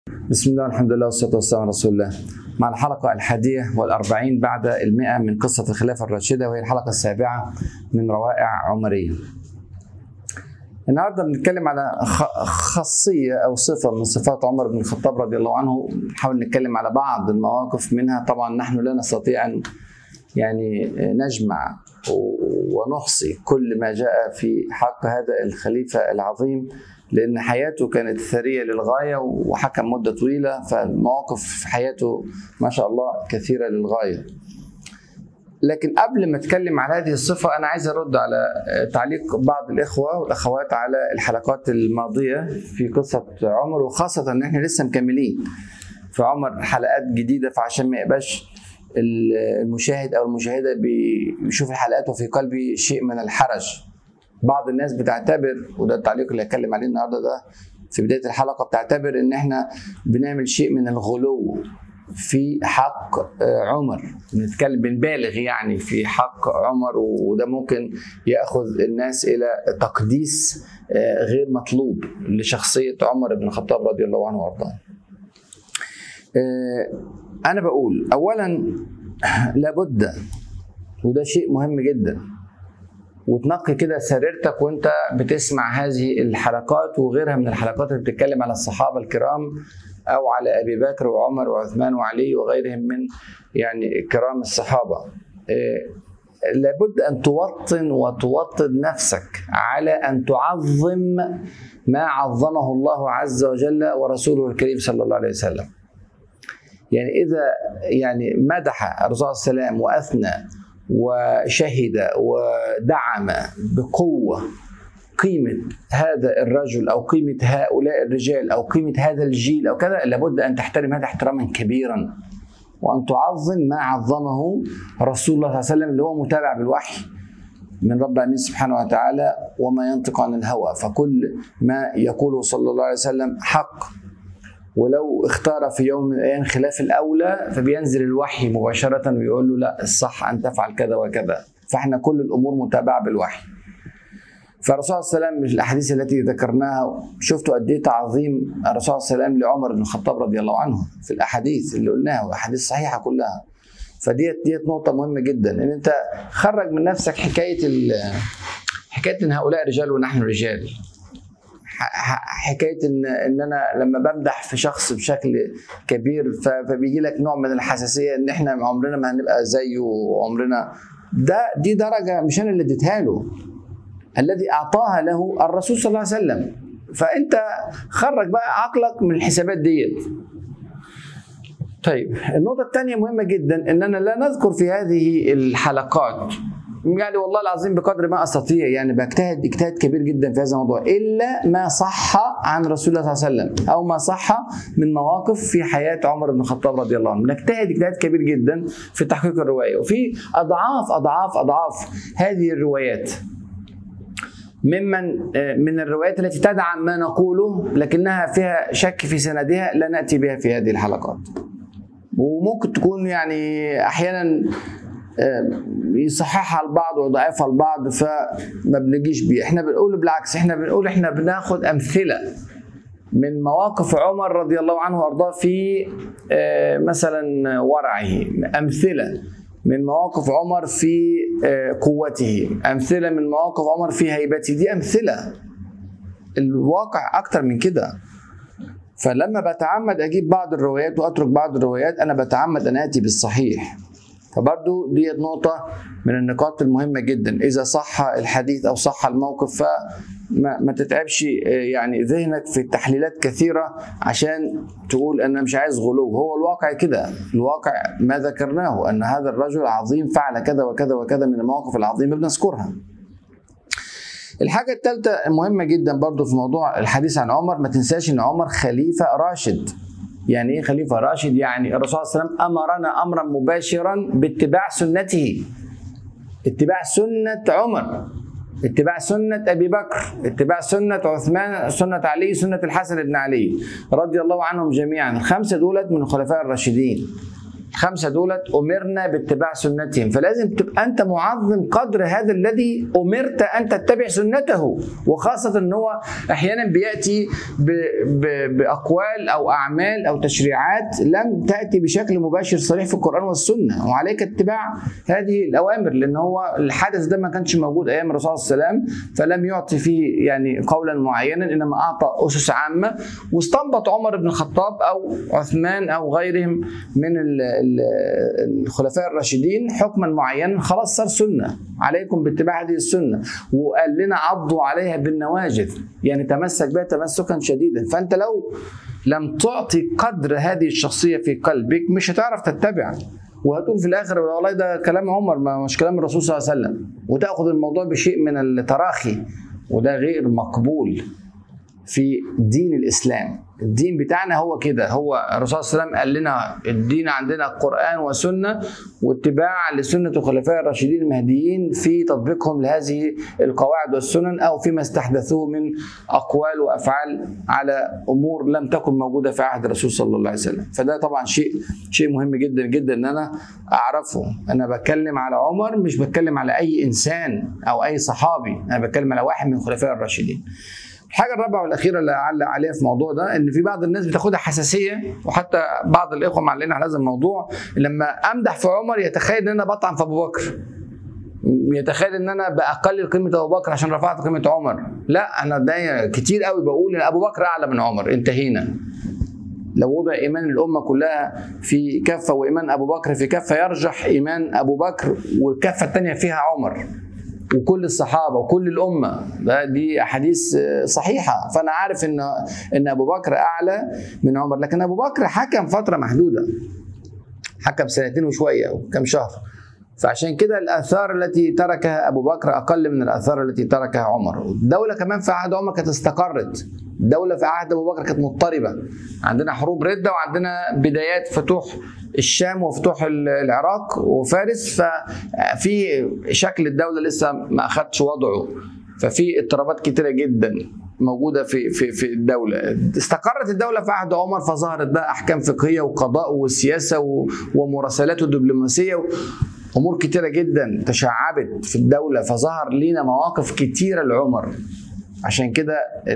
بسم الله والحمد لله والصلاة والسلام على رسول الله مع الحلقة الحادية والأربعين بعد المئة من قصة الخلافة الراشدة وهي الحلقة السابعة من روائع عمرية النهاردة بنتكلم على خ- خاصية أو صفة من صفات عمر بن الخطاب رضي الله عنه نحاول نتكلم على بعض المواقف منها طبعا نحن لا نستطيع أن يعني نجمع ونحصي كل ما جاء في حق هذا الخليفة العظيم لأن حياته كانت ثرية للغاية وحكم مدة طويلة فالمواقف في حياته ما شاء الله كثيرة للغاية لكن قبل ما اتكلم على هذه الصفه انا عايز ارد على تعليق بعض الاخوه والاخوات على الحلقات الماضيه في قصه عمر وخاصه ان احنا لسه مكملين في عمر حلقات جديده فعشان ما يبقاش المشاهد او المشاهده بيشوف الحلقات وفي قلبي شيء من الحرج بعض الناس بتعتبر وده التعليق اللي هتكلم عليه النهارده ده في بدايه الحلقه بتعتبر ان احنا بنعمل شيء من الغلو في حق عمر بنتكلم بنبالغ يعني في حق عمر وده ممكن ياخذ الناس الى تقديس غير مطلوب لشخصيه عمر بن الخطاب رضي الله عنه وارضاه. انا بقول اولا لابد وده شيء مهم جدا وتنقي كده سريرتك وانت بتسمع هذه الحلقات وغيرها من الحلقات اللي بتتكلم على الصحابه الكرام او على ابي بكر وعمر وعثمان وعلي وغيرهم من يعني كرام الصحابه لابد ان توطن وتوطد نفسك على ان تعظم ما عظمه الله عز وجل ورسوله الكريم صلى الله عليه وسلم يعني اذا يعني مدح الرسول صلى الله عليه وسلم واثنى وشهد ودعم بقوه قيمة هذا الرجل أو قيمة هؤلاء الرجال أو قيمة هذا الجيل أو كذا لابد أن تحترم هذا احتراما كبيرا وأن تعظم ما عظمه رسول الله صلى الله عليه وسلم اللي هو متابع بالوحي من رب العالمين سبحانه وتعالى وما ينطق عن الهوى فكل ما يقوله صلى الله عليه وسلم حق ولو اختار في يوم من الايام خلاف الاولى فبينزل الوحي مباشره ويقول له لا الصح ان تفعل كذا وكذا فاحنا كل الامور متابعه بالوحي فالرسول صلى الله عليه وسلم في الاحاديث التي ذكرناها شفتوا قد ايه تعظيم الرسول صلى الله عليه وسلم لعمر بن الخطاب رضي الله عنه في الاحاديث اللي قلناها واحاديث صحيحه كلها فديت ديت نقطه مهمه جدا ان انت خرج من نفسك حكايه حكايه ان هؤلاء رجال ونحن رجال حكايه ان ان انا لما بمدح في شخص بشكل كبير فبيجي لك نوع من الحساسيه ان احنا عمرنا ما هنبقى زيه وعمرنا ده دي درجه مش انا اللي اديتها له الذي اعطاها له الرسول صلى الله عليه وسلم فانت خرج بقى عقلك من الحسابات ديت طيب النقطة الثانية مهمة جدا اننا لا نذكر في هذه الحلقات يعني والله العظيم بقدر ما استطيع يعني بجتهد اجتهاد كبير جدا في هذا الموضوع الا ما صح عن رسول الله صلى الله عليه وسلم او ما صح من مواقف في حياه عمر بن الخطاب رضي الله عنه نجتهد اجتهاد كبير جدا في تحقيق الروايه وفي اضعاف اضعاف اضعاف هذه الروايات ممن من الروايات التي تدعم ما نقوله لكنها فيها شك في سندها لا ناتي بها في هذه الحلقات وممكن تكون يعني احيانا يصححها البعض ويضعفها البعض فما بنجيش بيه احنا بنقول بالعكس احنا بنقول احنا بناخد امثله من مواقف عمر رضي الله عنه وارضاه في مثلا ورعه امثله من مواقف عمر في قوته امثله من مواقف عمر في هيبته دي امثله الواقع اكتر من كده فلما بتعمد اجيب بعض الروايات واترك بعض الروايات انا بتعمد ان اتي بالصحيح فبرضو دي نقطة من النقاط المهمة جدا إذا صح الحديث أو صح الموقف فما ما تتعبش يعني ذهنك في تحليلات كثيرة عشان تقول أنا مش عايز غلو هو الواقع كده الواقع ما ذكرناه أن هذا الرجل عظيم فعل كذا وكذا وكذا من المواقف العظيمة بنذكرها الحاجة الثالثة مهمة جدا برضو في موضوع الحديث عن عمر ما تنساش ان عمر خليفة راشد يعني ايه خليفه راشد؟ يعني الرسول صلى الله عليه وسلم امرنا امرا مباشرا باتباع سنته. اتباع سنه عمر. اتباع سنة أبي بكر اتباع سنة عثمان سنة علي سنة الحسن بن علي رضي الله عنهم جميعا الخمسة دولت من الخلفاء الراشدين الخمسه دولت امرنا باتباع سنتهم فلازم تبقى انت معظم قدر هذا الذي امرت ان تتبع سنته وخاصه ان هو احيانا بياتي ب ب باقوال او اعمال او تشريعات لم تاتي بشكل مباشر صريح في القران والسنه وعليك اتباع هذه الاوامر لان هو الحدث ده ما كانش موجود ايام الرسول صلى الله عليه وسلم فلم يعطي فيه يعني قولا معينا انما اعطى اسس عامه واستنبط عمر بن الخطاب او عثمان او غيرهم من ال- ال- الخلفاء الراشدين حكما معينا خلاص صار سنه عليكم باتباع هذه السنه وقال لنا عضوا عليها بالنواجذ يعني تمسك بها تمسكا شديدا فانت لو لم تعطي قدر هذه الشخصيه في قلبك مش هتعرف تتبع وهتقول في الاخر والله ده كلام عمر ما مش كلام الرسول صلى الله عليه وسلم وتاخذ الموضوع بشيء من التراخي وده غير مقبول في دين الاسلام الدين بتاعنا هو كده هو الرسول صلى الله عليه وسلم قال لنا الدين عندنا قران وسنه واتباع لسنه الخلفاء الراشدين المهديين في تطبيقهم لهذه القواعد والسنن او فيما استحدثوه من اقوال وافعال على امور لم تكن موجوده في عهد الرسول صلى الله عليه وسلم فده طبعا شيء شيء مهم جدا جدا ان انا اعرفه انا بتكلم على عمر مش بتكلم على اي انسان او اي صحابي انا بتكلم على واحد من الخلفاء الراشدين الحاجه الرابعه والاخيره اللي اعلق عليها في الموضوع ده ان في بعض الناس بتاخدها حساسيه وحتى بعض الاخوه معلقين على هذا الموضوع لما امدح في عمر يتخيل ان انا بطعن في ابو بكر يتخيل ان انا بقلل قيمه ابو بكر عشان رفعت قيمه عمر لا انا ده كتير قوي بقول ان ابو بكر اعلى من عمر انتهينا لو وضع ايمان الامه كلها في كفه وايمان ابو بكر في كفه يرجح ايمان ابو بكر والكفه الثانيه فيها عمر وكل الصحابه وكل الامه ده دي احاديث صحيحه فانا عارف ان ان ابو بكر اعلى من عمر لكن ابو بكر حكم فتره محدوده حكم سنتين وشويه او كم شهر فعشان كده الاثار التي تركها ابو بكر اقل من الاثار التي تركها عمر الدوله كمان في عهد عمر كانت استقرت الدوله في عهد ابو بكر كانت مضطربه عندنا حروب رده وعندنا بدايات فتوح الشام وفتوح العراق وفارس ففي شكل الدوله لسه ما اخدش وضعه ففي اضطرابات كتيره جدا موجوده في في في الدوله استقرت الدوله في عهد عمر فظهرت بقى احكام فقهيه وقضاء وسياسه ومراسلات ودبلوماسيه امور كتيره جدا تشعبت في الدوله فظهر لينا مواقف كتيره لعمر عشان كده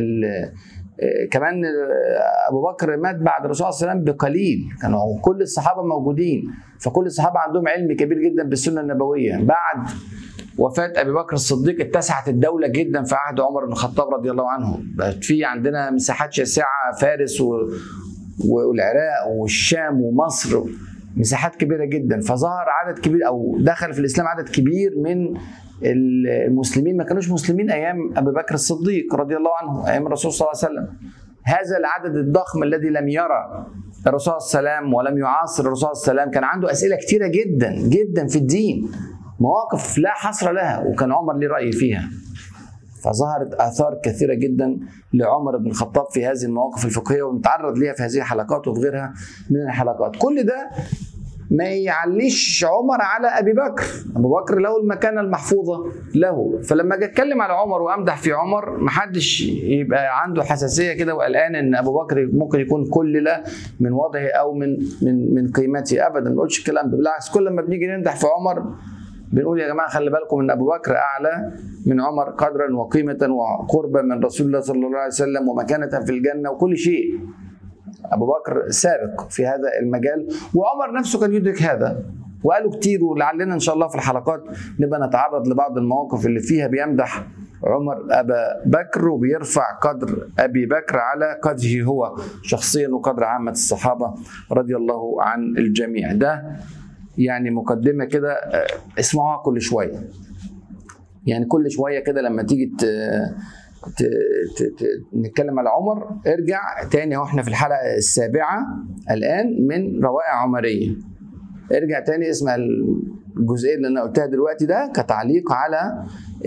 كمان ابو بكر مات بعد الرسول صلى الله عليه وسلم بقليل كانوا كل الصحابه موجودين فكل الصحابه عندهم علم كبير جدا بالسنه النبويه بعد وفاة أبي بكر الصديق اتسعت الدولة جدا في عهد عمر بن الخطاب رضي الله عنه بقت في عندنا مساحات شاسعة فارس و... والعراق والشام ومصر مساحات كبيرة جدا فظهر عدد كبير أو دخل في الإسلام عدد كبير من المسلمين ما كانوش مسلمين أيام أبي بكر الصديق رضي الله عنه أيام الرسول صلى الله عليه وسلم هذا العدد الضخم الذي لم يرى الرسول صلى الله عليه وسلم ولم يعاصر الرسول صلى الله عليه وسلم كان عنده أسئلة كثيرة جدا جدا في الدين مواقف لا حصر لها وكان عمر ليه رأي فيها فظهرت آثار كثيرة جدا لعمر بن الخطاب في هذه المواقف الفقهية ونتعرض ليها في هذه الحلقات وفي غيرها من الحلقات كل ده ما يعليش عمر على ابي بكر ابو بكر له المكانه المحفوظه له فلما اجي اتكلم على عمر وامدح في عمر ما حدش يبقى عنده حساسيه كده وقلقان ان ابو بكر ممكن يكون كلل من وضعه او من من من قيمته ابدا ما نقولش الكلام ده بالعكس كل ما بنيجي نمدح في عمر بنقول يا جماعه خلي بالكم ان ابو بكر اعلى من عمر قدرا وقيمه وقربا من رسول الله صلى الله عليه وسلم ومكانه في الجنه وكل شيء ابو بكر سابق في هذا المجال وعمر نفسه كان يدرك هذا وقالوا كتير ولعلنا ان شاء الله في الحلقات نبقى نتعرض لبعض المواقف اللي فيها بيمدح عمر ابا بكر وبيرفع قدر ابي بكر على قدره هو شخصيا وقدر عامه الصحابه رضي الله عن الجميع ده يعني مقدمه كده اسمعوها كل شويه يعني كل شويه كده لما تيجي ت... ت... ت... نتكلم على عمر ارجع تاني واحنا في الحلقه السابعه الان من روائع عمريه ارجع تاني اسمع الجزئيه اللي انا قلتها دلوقتي ده كتعليق على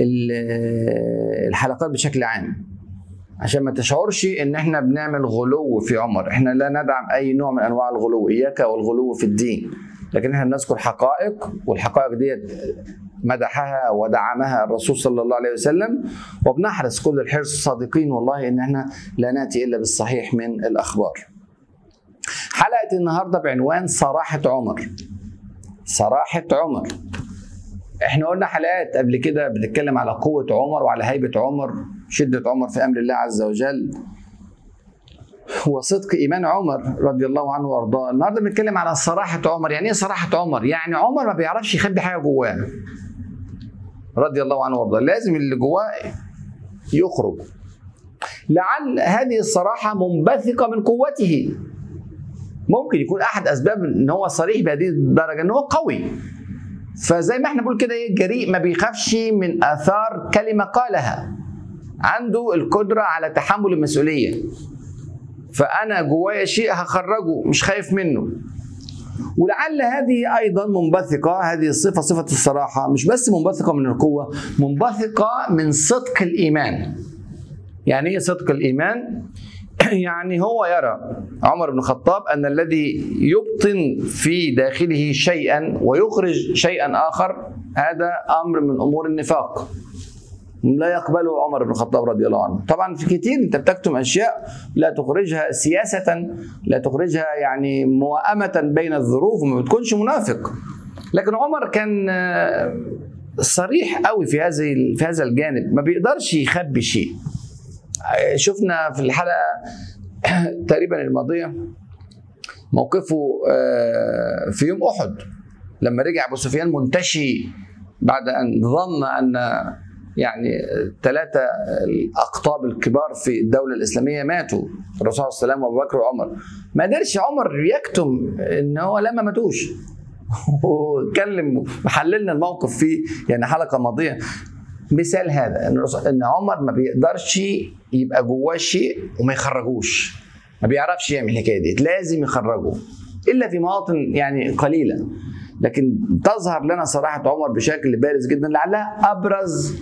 الحلقات بشكل عام عشان ما تشعرش ان احنا بنعمل غلو في عمر احنا لا ندعم اي نوع من انواع الغلو اياك والغلو في الدين لكن احنا بنذكر حقائق والحقائق ديت مدحها ودعمها الرسول صلى الله عليه وسلم وبنحرص كل الحرص صادقين والله ان احنا لا ناتي الا بالصحيح من الاخبار. حلقه النهارده بعنوان صراحه عمر. صراحه عمر احنا قلنا حلقات قبل كده بنتكلم على قوه عمر وعلى هيبه عمر شده عمر في امر الله عز وجل وصدق ايمان عمر رضي الله عنه وارضاه النهارده بنتكلم على صراحه عمر يعني ايه صراحه عمر يعني عمر ما بيعرفش يخبي حاجه جواه رضي الله عنه وارضاه لازم اللي جواه يخرج لعل هذه الصراحه منبثقه من قوته ممكن يكون احد اسباب ان هو صريح بهذه الدرجه ان هو قوي فزي ما احنا بنقول كده ايه جريء ما بيخافش من اثار كلمه قالها عنده القدره على تحمل المسؤوليه فانا جوايا شيء هخرجه مش خايف منه ولعل هذه ايضا منبثقه هذه الصفه صفه الصراحه مش بس منبثقه من القوه منبثقه من صدق الايمان يعني ايه صدق الايمان يعني هو يرى عمر بن الخطاب ان الذي يبطن في داخله شيئا ويخرج شيئا اخر هذا امر من امور النفاق لا يقبله عمر بن الخطاب رضي الله عنه طبعا في كتير انت بتكتم اشياء لا تخرجها سياسه لا تخرجها يعني موائمه بين الظروف وما بتكونش منافق لكن عمر كان صريح قوي في هذه في هذا الجانب ما بيقدرش يخبي شيء شفنا في الحلقه تقريبا الماضيه موقفه في يوم احد لما رجع ابو سفيان منتشي بعد ان ظن ان يعني ثلاثة الأقطاب الكبار في الدولة الإسلامية ماتوا الرسول صلى الله عليه وسلم وأبو بكر وعمر ما قدرش عمر يكتم إن هو لما ماتوش واتكلم وحللنا الموقف في يعني حلقة ماضية مثال هذا ان ان عمر ما بيقدرش يبقى جواه شيء وما يخرجوش ما بيعرفش يعمل الحكايه دي لازم يخرجه الا في مواطن يعني قليله لكن تظهر لنا صراحه عمر بشكل بارز جدا لعلها ابرز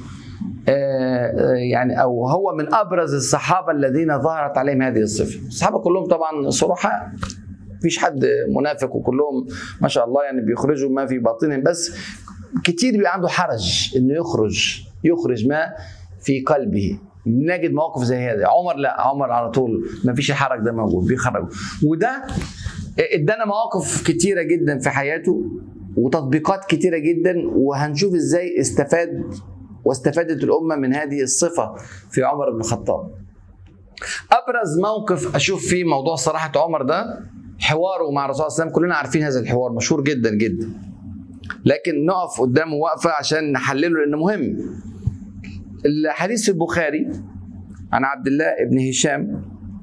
يعني او هو من ابرز الصحابه الذين ظهرت عليهم هذه الصفه الصحابه كلهم طبعا صرحاء مفيش حد منافق وكلهم ما شاء الله يعني بيخرجوا ما في باطنهم بس كتير بيبقى عنده حرج انه يخرج يخرج ما في قلبه نجد مواقف زي هذا عمر لا عمر على طول ما فيش الحرج ده موجود بيخرج وده ادانا مواقف كتيره جدا في حياته وتطبيقات كتيره جدا وهنشوف ازاي استفاد واستفادت الامه من هذه الصفه في عمر بن الخطاب ابرز موقف اشوف فيه موضوع صراحه عمر ده حواره مع الرسول صلى الله عليه وسلم كلنا عارفين هذا الحوار مشهور جدا جدا لكن نقف قدامه وقفه عشان نحلله لانه مهم الحديث في البخاري عن عبد الله بن هشام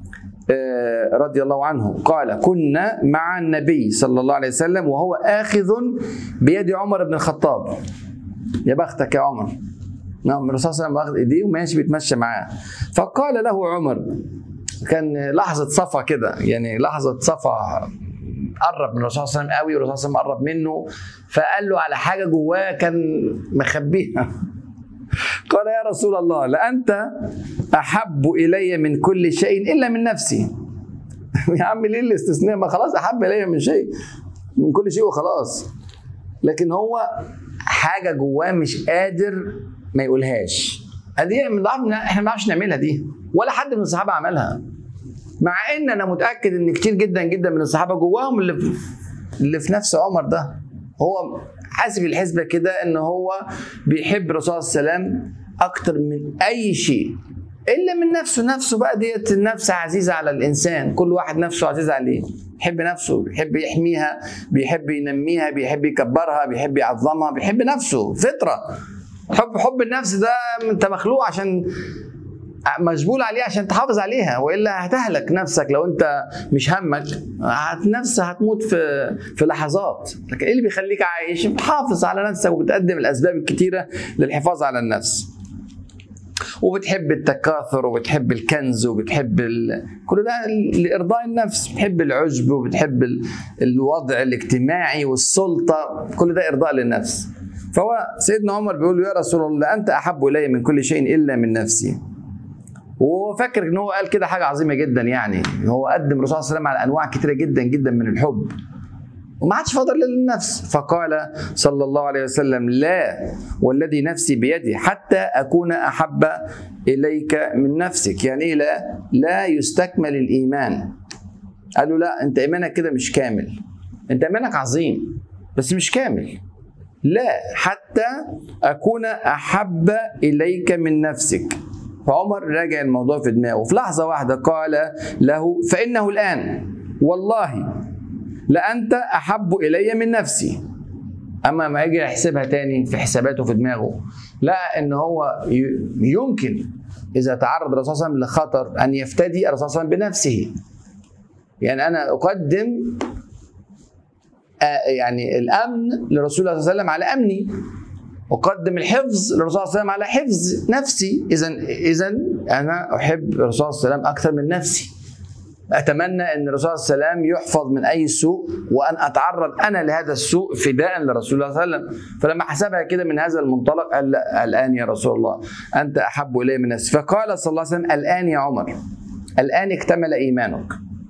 رضي الله عنه قال كنا مع النبي صلى الله عليه وسلم وهو آخذ بيد عمر بن الخطاب يا بختك يا عمر نعم الرسول صلى الله عليه وسلم واخد ايديه وماشي بيتمشى معاه فقال له عمر كان لحظة صفا كده يعني لحظة صفا قرب من الرسول صلى الله عليه وسلم قوي والرسول صلى الله عليه وسلم قرب منه فقال له على حاجة جواه كان مخبيها قال يا رسول الله لأنت أحب إلي من كل شيء إلا من نفسي يا عم ليه الاستثناء ما خلاص أحب إلي من شيء من كل شيء وخلاص لكن هو حاجة جواه مش قادر ما يقولهاش دي من ضعف احنا ما بنعرفش نعملها دي ولا حد من الصحابه عملها مع ان انا متاكد ان كتير جدا جدا من الصحابه جواهم اللي في اللي في نفس عمر ده هو حاسب الحسبه كده ان هو بيحب الرسول صلى الله عليه وسلم اكتر من اي شيء الا من نفسه نفسه بقى ديت النفس عزيزه على الانسان كل واحد نفسه عزيزه عليه بيحب نفسه بيحب يحميها بيحب ينميها بيحب يكبرها بيحب يعظمها بيحب نفسه فطره حب حب النفس ده انت مخلوق عشان مجبول عليه عشان تحافظ عليها والا هتهلك نفسك لو انت مش همك نفس هتموت في في لحظات لكن ايه اللي بيخليك عايش بتحافظ على نفسك وبتقدم الاسباب الكتيره للحفاظ على النفس وبتحب التكاثر وبتحب الكنز وبتحب ال... كل ده لارضاء النفس بتحب العجب وبتحب ال... الوضع الاجتماعي والسلطه كل ده ارضاء للنفس فهو سيدنا عمر بيقول له يا رسول الله انت احب الي من كل شيء الا من نفسي وهو فاكر ان هو قال كده حاجه عظيمه جدا يعني هو قدم الرسول صلى الله عليه وسلم على انواع كثيره جدا جدا من الحب وما عادش فاضل للنفس فقال صلى الله عليه وسلم لا والذي نفسي بيدي حتى اكون احب اليك من نفسك يعني ايه لا لا يستكمل الايمان قال له لا انت ايمانك كده مش كامل انت ايمانك عظيم بس مش كامل لا حتى اكون احب اليك من نفسك فعمر راجع الموضوع في دماغه في لحظه واحده قال له فانه الان والله لانت احب الي من نفسي اما ما يجي يحسبها تاني في حساباته في دماغه لقى ان هو يمكن اذا تعرض الرسول صلى الله عليه وسلم لخطر ان يفتدي الرسول صلى الله عليه وسلم بنفسه يعني انا اقدم يعني الامن لرسول الله صلى الله عليه وسلم على امني اقدم الحفظ للرسول صلى الله عليه وسلم على حفظ نفسي اذا اذا انا احب الرسول صلى الله عليه وسلم اكثر من نفسي اتمنى ان الرسول صلى الله عليه وسلم يحفظ من اي سوء وان اتعرض انا لهذا السوء فداء لرسول الله صلى الله عليه وسلم فلما حسبها كده من هذا المنطلق قال الان يا رسول الله انت احب الي من نفسي فقال صلى الله عليه وسلم الان يا عمر الان اكتمل ايمانك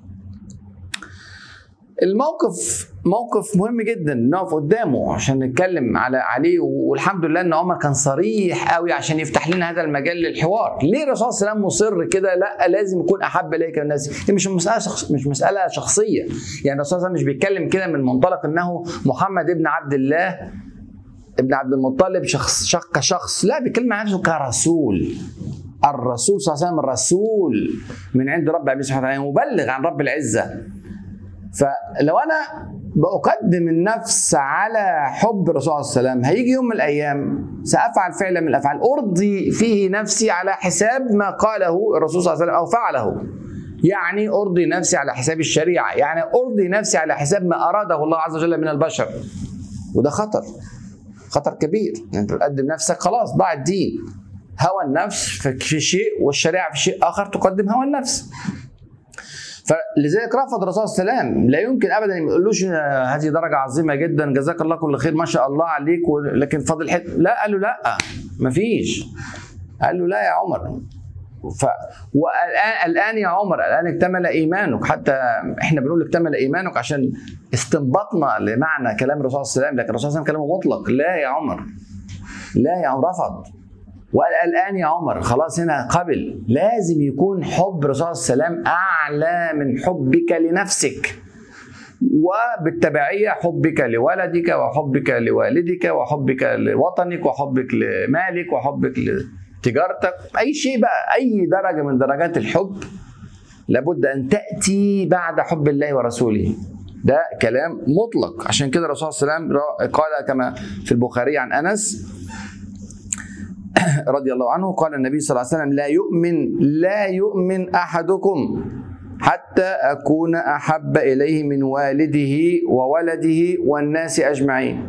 الموقف موقف مهم جدا نقف قدامه عشان نتكلم على عليه والحمد لله ان عمر كان صريح قوي عشان يفتح لنا هذا المجال للحوار ليه الرسول صلى الله عليه وسلم مصر كده لا لازم يكون احب اليك الناس دي مش مساله شخص مش مساله شخصيه يعني الرسول صلى الله عليه وسلم مش بيتكلم كده من منطلق انه محمد ابن عبد الله ابن عبد المطلب شخص شخص كشخص لا بيتكلم عن نفسه كرسول الرسول صلى الله عليه وسلم رسول من عند رب العالمين سبحانه وتعالى مبلغ عن رب العزه فلو انا بقدم النفس على حب الرسول صلى الله عليه وسلم هيجي يوم من الايام سافعل فعلا من الافعال ارضي فيه نفسي على حساب ما قاله الرسول صلى الله عليه وسلم او فعله يعني ارضي نفسي على حساب الشريعه يعني ارضي نفسي على حساب ما اراده الله عز وجل من البشر وده خطر خطر كبير يعني انت بتقدم نفسك خلاص ضاع الدين هوى النفس في شيء والشريعه في شيء اخر تقدم هوى النفس فلذلك رفض الرسول صلى الله عليه وسلم لا يمكن ابدا ما يقولوش هذه درجه عظيمه جدا جزاك الله كل خير ما شاء الله عليك لكن فضل حت لا قال له لا ما فيش قال له لا يا عمر ف والان الان يا عمر الان اكتمل ايمانك حتى احنا بنقول اكتمل ايمانك عشان استنبطنا لمعنى كلام الرسول صلى الله عليه وسلم لكن الرسول صلى الله عليه وسلم كلامه مطلق لا يا عمر لا يا عمر رفض وقال الان يا عمر خلاص هنا قبل لازم يكون حب الرسول صلى الله عليه وسلم اعلى من حبك لنفسك وبالتبعيه حبك لولدك وحبك لوالدك وحبك لوطنك وحبك لمالك وحبك لتجارتك اي شيء بقى اي درجه من درجات الحب لابد ان تاتي بعد حب الله ورسوله ده كلام مطلق عشان كده الرسول صلى الله عليه وسلم قال كما في البخاري عن انس رضي الله عنه قال النبي صلى الله عليه وسلم لا يؤمن لا يؤمن احدكم حتى اكون احب اليه من والده وولده والناس اجمعين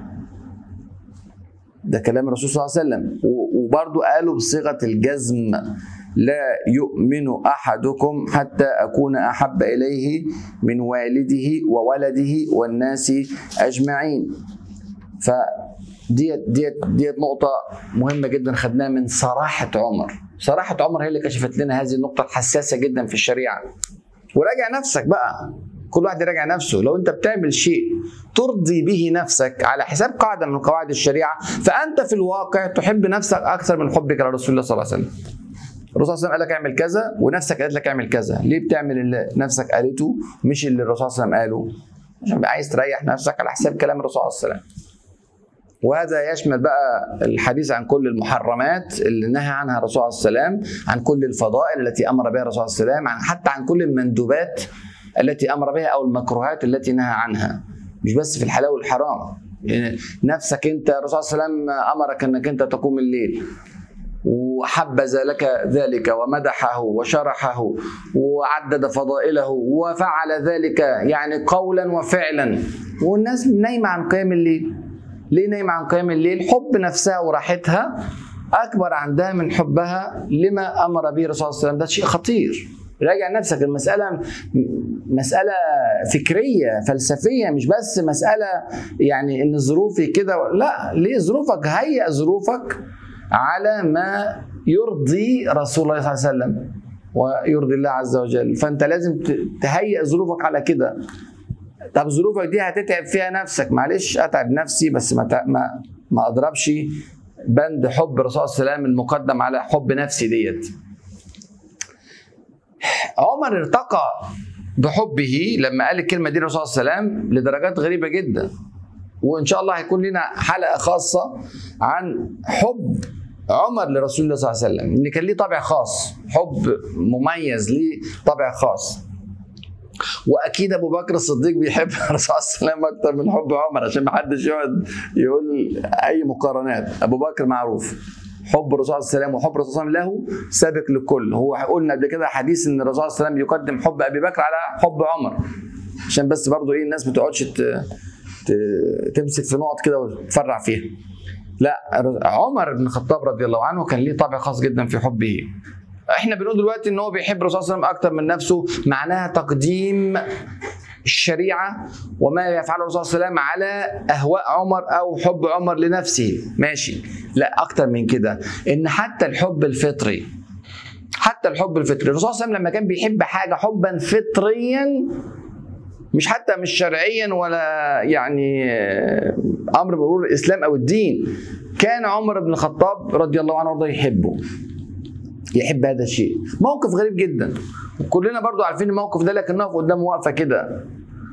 ده كلام الرسول صلى الله عليه وسلم وبرضه قالوا بصيغه الجزم لا يؤمن احدكم حتى اكون احب اليه من والده وولده والناس اجمعين ف ديت ديت ديت نقطة مهمة جدا خدناها من صراحة عمر، صراحة عمر هي اللي كشفت لنا هذه النقطة الحساسة جدا في الشريعة. وراجع نفسك بقى، كل واحد يراجع نفسه، لو أنت بتعمل شيء ترضي به نفسك على حساب قاعدة من قواعد الشريعة، فأنت في الواقع تحب نفسك أكثر من حبك لرسول الله صلى الله عليه وسلم. الرسول صلى الله عليه وسلم قال لك اعمل كذا ونفسك قالت لك اعمل كذا، ليه بتعمل اللي نفسك قالته مش اللي الرسول صلى الله عليه وسلم قاله؟ عشان عايز تريح نفسك على حساب كلام الرسول صلى الله عليه وسلم. وهذا يشمل بقى الحديث عن كل المحرمات اللي نهى عنها الرسول صلى الله عليه وسلم عن كل الفضائل التي امر بها الرسول صلى الله عليه وسلم عن حتى عن كل المندوبات التي امر بها او المكروهات التي نهى عنها مش بس في الحلال والحرام يعني نفسك انت الرسول صلى الله عليه وسلم امرك انك انت تقوم الليل وحبذ لك ذلك ومدحه وشرحه وعدد فضائله وفعل ذلك يعني قولا وفعلا والناس نايمه عن قيام الليل ليه نايمة عن قيام الليل؟ حب نفسها وراحتها أكبر عندها من حبها لما أمر به الرسول صلى الله عليه وسلم ده شيء خطير راجع نفسك المسألة مسألة فكرية فلسفية مش بس مسألة يعني إن ظروفي كده لا ليه ظروفك هيئ ظروفك على ما يرضي رسول الله صلى الله عليه وسلم ويرضي الله عز وجل فأنت لازم تهيئ ظروفك على كده طب ظروفك دي هتتعب فيها نفسك معلش اتعب نفسي بس ما ما ما اضربش بند حب الرسول صلى الله عليه وسلم المقدم على حب نفسي ديت عمر ارتقى بحبه لما قال الكلمه دي الرسول صلى الله عليه وسلم لدرجات غريبه جدا وان شاء الله هيكون لنا حلقه خاصه عن حب عمر لرسول الله صلى الله عليه وسلم ان كان ليه طابع خاص حب مميز ليه طابع خاص واكيد ابو بكر الصديق بيحب الرسول صلى الله عليه وسلم اكتر من حب عمر عشان ما حدش يقعد يقول اي مقارنات ابو بكر معروف حب الرسول صلى الله عليه وسلم وحب الرسول صلى الله عليه وسلم له سابق للكل هو قلنا قبل كده حديث ان الرسول صلى الله عليه وسلم يقدم حب ابي بكر على حب عمر عشان بس برضو ايه الناس ما تقعدش ت- ت- تمسك في نقط كده وتفرع فيها لا عمر بن الخطاب رضي الله عنه كان ليه طابع خاص جدا في حبه احنا بنقول دلوقتي ان هو بيحب الرسول صلى الله عليه وسلم اكتر من نفسه معناها تقديم الشريعه وما يفعله الرسول صلى الله عليه وسلم على اهواء عمر او حب عمر لنفسه ماشي لا اكتر من كده ان حتى الحب الفطري حتى الحب الفطري الرسول صلى الله عليه وسلم لما كان بيحب حاجه حبا فطريا مش حتى مش شرعيا ولا يعني آه، امر مرور الاسلام او الدين كان عمر بن الخطاب رضي الله عنه وارضاه يحبه يحب هذا الشيء موقف غريب جدا وكلنا برضو عارفين الموقف ده لكن نقف قدامه واقفه كده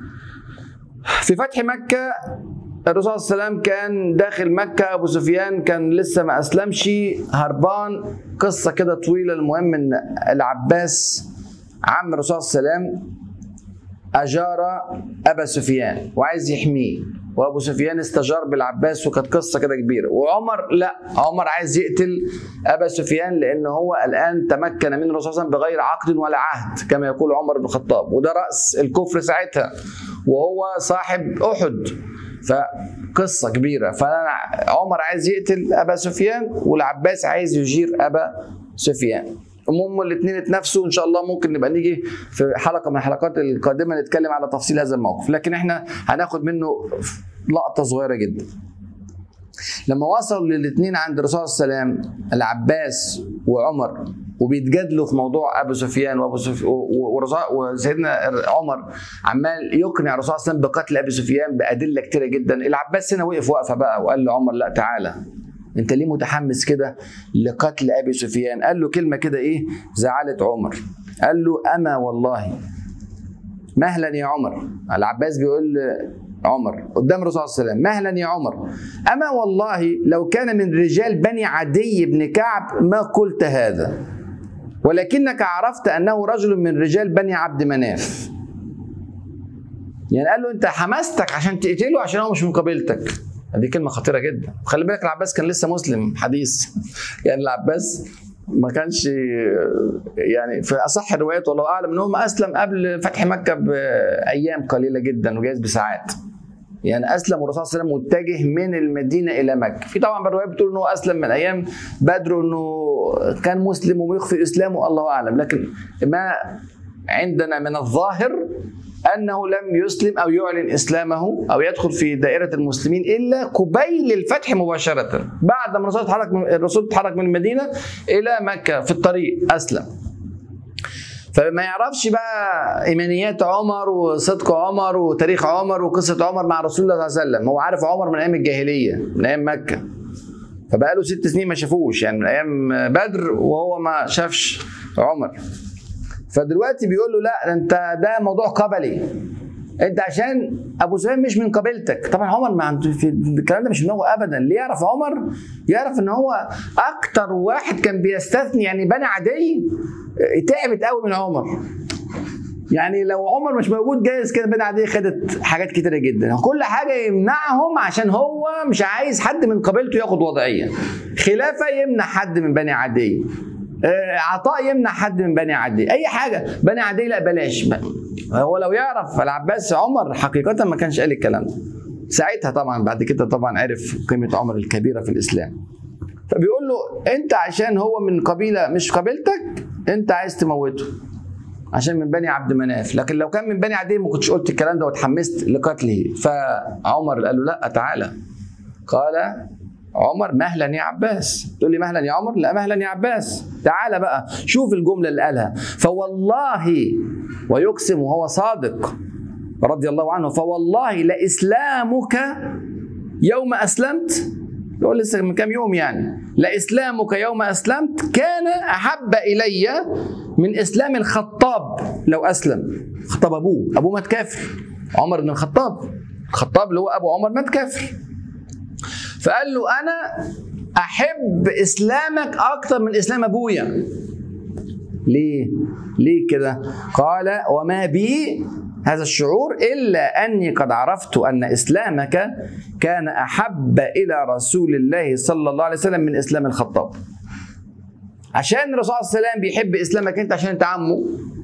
في فتح مكه الرسول صلى الله عليه وسلم كان داخل مكة أبو سفيان كان لسه ما أسلمش هربان قصة كده طويلة المهم إن العباس عم الرسول صلى الله عليه وسلم أجار أبا سفيان وعايز يحميه وأبو سفيان استجار بالعباس وكانت قصة كده كبيرة وعمر لا عمر عايز يقتل أبا سفيان لأن هو الآن تمكن من الرسول صلى الله عليه وسلم بغير عقد ولا عهد كما يقول عمر بن الخطاب وده رأس الكفر ساعتها وهو صاحب أحد فقصة كبيرة فأنا عمر عايز يقتل أبا سفيان والعباس عايز يجير أبا سفيان المهم الاثنين اتنافسوا ان شاء الله ممكن نبقى نيجي في حلقه من الحلقات القادمه نتكلم على تفصيل هذا الموقف لكن احنا هناخد منه لقطه صغيره جدا لما وصلوا للاثنين عند الرسول صلى الله عليه وسلم العباس وعمر وبيتجادلوا في موضوع ابو سفيان وابو سفيان وسيدنا عمر عمال يقنع الرسول صلى الله عليه وسلم بقتل ابي سفيان بادله كتيره جدا العباس هنا وقف وقفه بقى وقال لعمر لا تعالى انت ليه متحمس كده لقتل ابي سفيان قال له كلمه كده ايه زعلت عمر قال له اما والله مهلا يا عمر العباس بيقول عمر قدام الرسول صلى الله عليه وسلم مهلا يا عمر اما والله لو كان من رجال بني عدي بن كعب ما قلت هذا ولكنك عرفت انه رجل من رجال بني عبد مناف يعني قال له انت حماستك عشان تقتله عشان هو مش من قبيلتك دي كلمه خطيره جدا خلي بالك العباس كان لسه مسلم حديث يعني العباس ما كانش يعني في اصح الروايات والله اعلم ان هو اسلم قبل فتح مكه بايام قليله جدا وجايز بساعات يعني اسلم والرسول صلى الله عليه وسلم متجه من المدينه الى مكه في طبعا روايات بتقول ان هو اسلم من ايام بدر انه كان مسلم ويخفي اسلامه الله اعلم لكن ما عندنا من الظاهر انه لم يسلم او يعلن اسلامه او يدخل في دائره المسلمين الا قبيل الفتح مباشره بعد ما الرسول اتحرك من الرسول اتحرك من المدينه الى مكه في الطريق اسلم فما يعرفش بقى ايمانيات عمر وصدق عمر وتاريخ عمر وقصه عمر مع رسول الله صلى الله عليه وسلم هو عارف عمر من ايام الجاهليه من ايام مكه فبقى له ست سنين ما شافوش يعني من ايام بدر وهو ما شافش عمر فدلوقتي بيقول له لا انت ده موضوع قبلي انت عشان ابو سفيان مش من قبيلتك طبعا عمر ما عنده في الكلام ده مش دماغه ابدا اللي يعرف عمر يعرف ان هو اكتر واحد كان بيستثني يعني بني عدي تعبت قوي من عمر يعني لو عمر مش موجود جايز كده بني عدي خدت حاجات كتيره جدا كل حاجه يمنعهم عشان هو مش عايز حد من قبيلته ياخد وضعيه خلافه يمنع حد من بني عدي عطاء يمنع حد من بني عدي اي حاجه بني عدي لا بلاش هو لو يعرف العباس عمر حقيقه ما كانش قال الكلام ده ساعتها طبعا بعد كده طبعا عرف قيمه عمر الكبيره في الاسلام فبيقول له انت عشان هو من قبيله مش قبيلتك انت عايز تموته عشان من بني عبد مناف لكن لو كان من بني عدي ما كنتش قلت الكلام ده واتحمست لقتله فعمر قال له لا تعالى قال عمر مهلا يا عباس تقول لي مهلا يا عمر لا مهلا يا عباس تعال بقى شوف الجملة اللي قالها فوالله ويقسم وهو صادق رضي الله عنه فوالله لإسلامك يوم أسلمت يقول لسه من كام يوم يعني لإسلامك يوم أسلمت كان أحب إلي من إسلام الخطاب لو أسلم خطاب أبوه أبوه مات كافر عمر بن الخطاب الخطاب اللي هو ابو عمر مات كافر فقال له انا احب اسلامك اكتر من اسلام ابويا ليه ليه كده قال وما بي هذا الشعور الا اني قد عرفت ان اسلامك كان احب الى رسول الله صلى الله عليه وسلم من اسلام الخطاب عشان الرسول صلى الله عليه وسلم بيحب اسلامك انت عشان انت عمه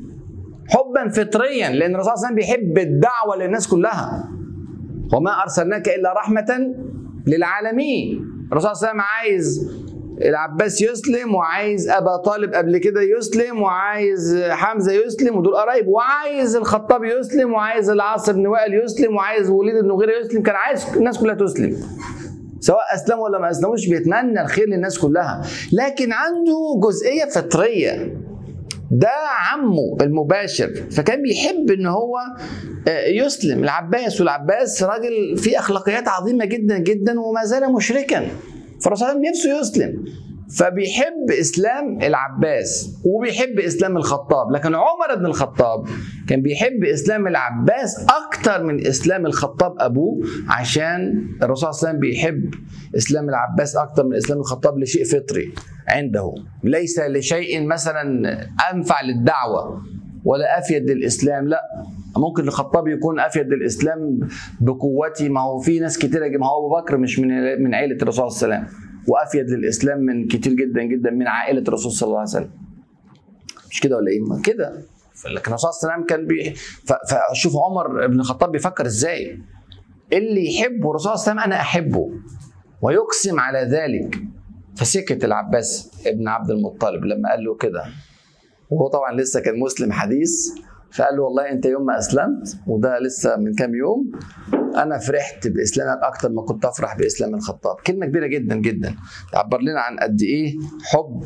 حبا فطريا لان الرسول صلى الله عليه وسلم بيحب الدعوه للناس كلها وما ارسلناك الا رحمه للعالمين الرسول صلى الله عليه وسلم عايز العباس يسلم وعايز ابا طالب قبل كده يسلم وعايز حمزه يسلم ودول قرايب وعايز الخطاب يسلم وعايز العاص بن وائل يسلم وعايز وليد بن مغيره يسلم كان عايز الناس كلها تسلم سواء اسلموا ولا ما اسلموش بيتمنى الخير للناس كلها لكن عنده جزئيه فطريه ده عمه المباشر فكان بيحب ان هو يسلم العباس والعباس راجل فيه اخلاقيات عظيمه جدا جدا وما زال مشركا فالرسول نفسه يسلم فبيحب اسلام العباس وبيحب اسلام الخطاب لكن عمر بن الخطاب كان بيحب اسلام العباس اكتر من اسلام الخطاب ابوه عشان الرسول صلى الله عليه وسلم بيحب اسلام العباس اكتر من اسلام الخطاب لشيء فطري عنده ليس لشيء مثلا انفع للدعوه ولا افيد للاسلام لا ممكن الخطاب يكون افيد للاسلام بقوته ما هو في ناس كتيره ما هو ابو بكر مش من من عائله الرسول صلى الله عليه وسلم وافيد للاسلام من كتير جدا جدا من عائله الرسول صلى الله عليه وسلم مش كده ولا ايه كده لكن الرسول صلى الله عليه وسلم كان بي فشوف عمر بن الخطاب بيفكر ازاي اللي يحبه الرسول صلى الله عليه وسلم انا احبه ويقسم على ذلك فسكت العباس ابن عبد المطلب لما قال له كده وهو طبعا لسه كان مسلم حديث فقال له والله انت يوم ما اسلمت وده لسه من كام يوم انا فرحت باسلامك اكتر ما كنت افرح باسلام الخطاب كلمه كبيره جدا جدا تعبر لنا عن قد ايه حب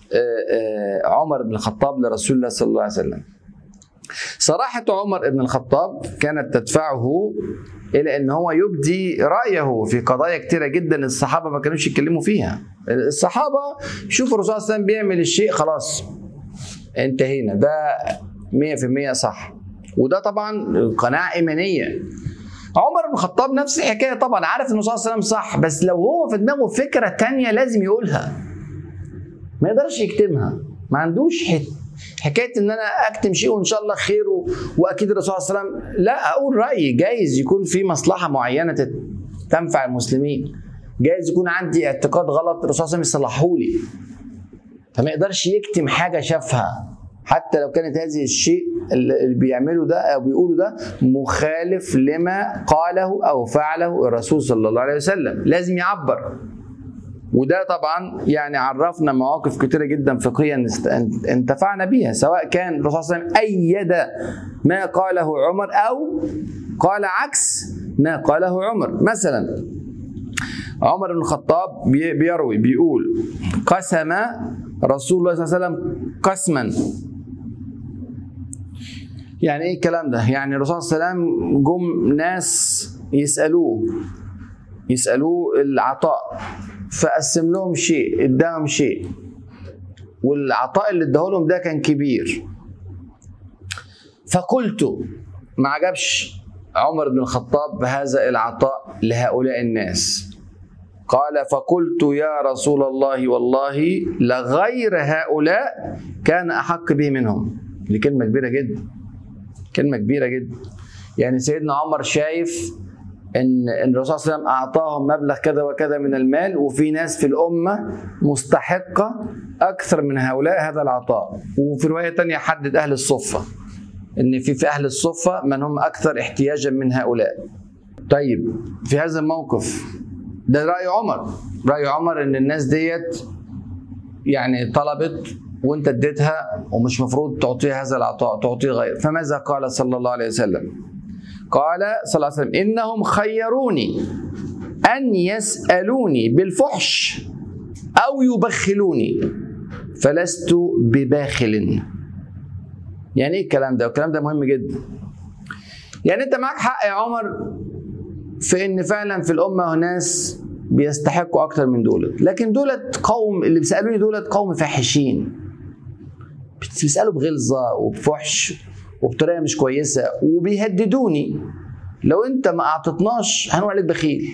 عمر بن الخطاب لرسول الله صلى الله عليه وسلم صراحة عمر بن الخطاب كانت تدفعه إلى أن هو يبدي رأيه في قضايا كتيرة جدا الصحابة ما كانوش يتكلموا فيها الصحابة شوفوا الرسول صلى الله عليه وسلم بيعمل الشيء خلاص انتهينا ده 100% صح وده طبعا قناعة إيمانية عمر بن الخطاب نفس الحكاية طبعا عارف ان الرسول صلى الله عليه وسلم صح بس لو هو في دماغه فكرة تانية لازم يقولها ما يقدرش يكتمها ما عندوش حت حكايه ان انا اكتم شيء وان شاء الله خير واكيد الرسول صلى الله عليه وسلم لا اقول رايي جايز يكون في مصلحه معينه تنفع المسلمين جايز يكون عندي اعتقاد غلط الرسول صلى الله عليه وسلم يصلحه لي فما يقدرش يكتم حاجه شافها حتى لو كانت هذه الشيء اللي بيعمله ده او بيقوله ده مخالف لما قاله او فعله الرسول صلى الله عليه وسلم لازم يعبر وده طبعا يعني عرفنا مواقف كتيره جدا فقهيا انتفعنا بيها سواء كان الرسول صلى الله عليه وسلم ايد ما قاله عمر او قال عكس ما قاله عمر مثلا عمر بن الخطاب بيروي بيقول قسم رسول الله صلى الله عليه وسلم قسما يعني ايه الكلام ده يعني الرسول صلى الله عليه وسلم جم ناس يسالوه يسالوه العطاء فقسم لهم شيء اداهم شيء والعطاء اللي اداه لهم ده كان كبير فقلت ما عجبش عمر بن الخطاب هذا العطاء لهؤلاء الناس قال فقلت يا رسول الله والله لغير هؤلاء كان احق به منهم دي كلمه كبيره جدا كلمه كبيره جدا يعني سيدنا عمر شايف ان ان الرسول صلى الله عليه وسلم اعطاهم مبلغ كذا وكذا من المال وفي ناس في الامه مستحقه اكثر من هؤلاء هذا العطاء وفي روايه ثانيه حدد اهل الصفه ان في في اهل الصفه من هم اكثر احتياجا من هؤلاء طيب في هذا الموقف ده راي عمر راي عمر ان الناس ديت يعني طلبت وانت اديتها ومش مفروض تعطيها هذا العطاء تعطيه غير فماذا قال صلى الله عليه وسلم قال صلى الله عليه وسلم انهم خيروني ان يسالوني بالفحش او يبخلوني فلست بباخل يعني ايه الكلام ده والكلام ده مهم جدا يعني انت معاك حق يا عمر في ان فعلا في الامه ناس بيستحقوا اكتر من دولت لكن دولت قوم اللي بيسالوني دولت قوم فاحشين بيسالوا بغلظه وبفحش وبطريقه مش كويسه وبيهددوني لو انت ما اعطتناش هنقول عليك بخيل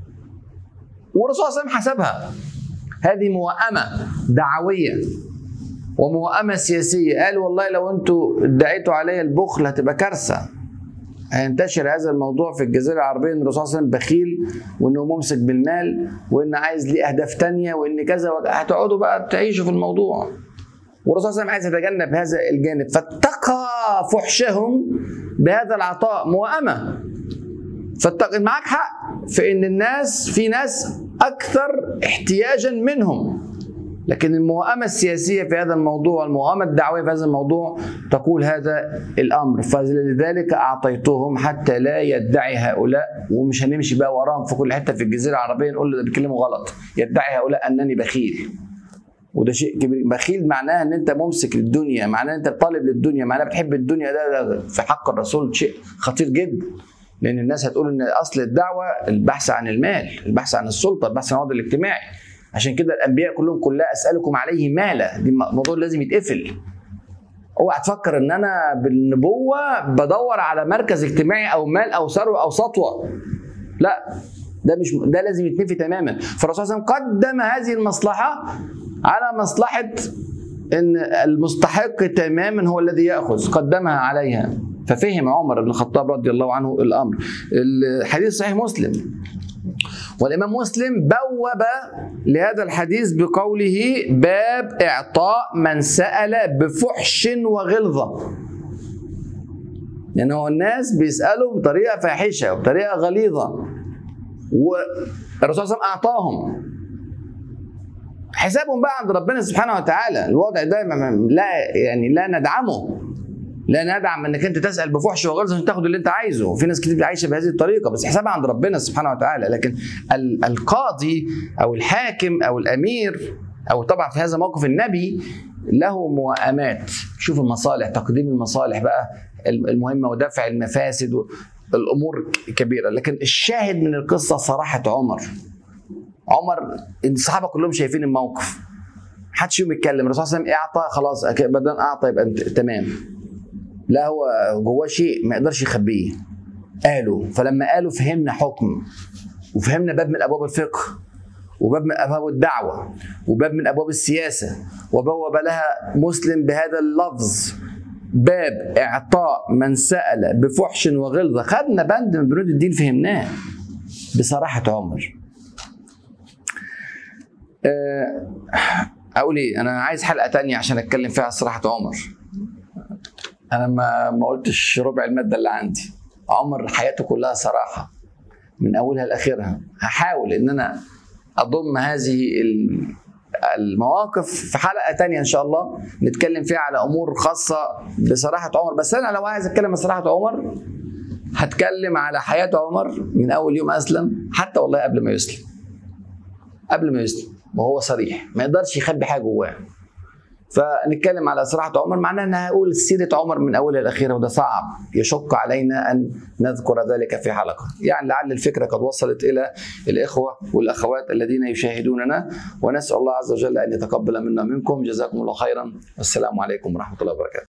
والرسول صلى الله عليه وسلم حسبها هذه موائمه دعويه وموائمه سياسيه قال والله لو انتوا ادعيتوا علي البخل هتبقى كارثه هينتشر هذا الموضوع في الجزيره العربيه ان الرسول صلى الله عليه وسلم بخيل وانه ممسك بالمال وان عايز ليه اهداف تانية وان كذا هتقعدوا بقى تعيشوا في الموضوع والرسول صلى الله عليه وسلم عايز يتجنب هذا الجانب فاتقى فحشهم بهذا العطاء موائمه فاتق معاك حق في ان الناس في ناس اكثر احتياجا منهم لكن الموائمة السياسية في هذا الموضوع الموائمة الدعوية في هذا الموضوع تقول هذا الأمر فلذلك أعطيتهم حتى لا يدعي هؤلاء ومش هنمشي بقى وراهم في كل حتة في الجزيرة العربية نقول ده بيتكلموا غلط يدعي هؤلاء أنني بخيل وده شيء كبير بخيل معناه ان انت ممسك للدنيا معناه ان انت طالب للدنيا معناه بتحب الدنيا ده, ده في حق الرسول شيء خطير جدا لان الناس هتقول ان اصل الدعوه البحث عن المال البحث عن السلطه البحث عن الوضع الاجتماعي عشان كده الانبياء كلهم كلها اسالكم عليه مالا دي موضوع لازم يتقفل اوعى تفكر ان انا بالنبوه بدور على مركز اجتماعي او مال او ثروه او سطوه لا ده مش ده لازم يتنفي تماما فالرسول صلى الله عليه وسلم قدم هذه المصلحه على مصلحه ان المستحق تماما هو الذي ياخذ قدمها عليها ففهم عمر بن الخطاب رضي الله عنه الامر الحديث صحيح مسلم والامام مسلم بوب لهذا الحديث بقوله باب اعطاء من سال بفحش وغلظه يعني هو الناس بيسالوا بطريقه فاحشه وبطريقه غليظه والرسول صلى الله عليه وسلم اعطاهم حسابهم بقى عند ربنا سبحانه وتعالى الوضع ده لا يعني لا ندعمه لا ندعم انك انت تسال بفحش وغلظه عشان تاخد اللي انت عايزه في ناس كتير عايشه بهذه الطريقه بس حسابها عند ربنا سبحانه وتعالى لكن القاضي او الحاكم او الامير او طبعا في هذا موقف النبي له موائمات شوف المصالح تقديم المصالح بقى المهمه ودفع المفاسد الامور كبيره لكن الشاهد من القصه صراحه عمر عمر الصحابه كلهم شايفين الموقف محدش فيهم يتكلم الرسول صلى الله عليه وسلم اعطى خلاص بدل اعطى يبقى تمام لا هو جواه شيء ما يقدرش يخبيه قالوا فلما قالوا فهمنا حكم وفهمنا باب من ابواب الفقه وباب من ابواب الدعوه وباب من ابواب السياسه وبوب لها مسلم بهذا اللفظ باب اعطاء من سال بفحش وغلظه خدنا بند من بنود الدين فهمناه بصراحه عمر اقول ايه انا عايز حلقه تانية عشان اتكلم فيها صراحه عمر انا ما ما قلتش ربع الماده اللي عندي عمر حياته كلها صراحه من اولها لاخرها هحاول ان انا اضم هذه المواقف في حلقه تانية ان شاء الله نتكلم فيها على امور خاصه بصراحه عمر بس انا لو عايز اتكلم عن صراحه عمر هتكلم على حياه عمر من اول يوم اسلم حتى والله قبل ما يسلم قبل ما يسلم وهو صريح ما يقدرش يخبي حاجه جواه فنتكلم على صراحة عمر معناه ان هقول سيرة عمر من اولها لاخرها وده صعب يشق علينا ان نذكر ذلك في حلقة يعني لعل الفكرة قد وصلت الى الاخوة والاخوات الذين يشاهدوننا ونسأل الله عز وجل ان يتقبل منا منكم جزاكم الله خيرا والسلام عليكم ورحمة الله وبركاته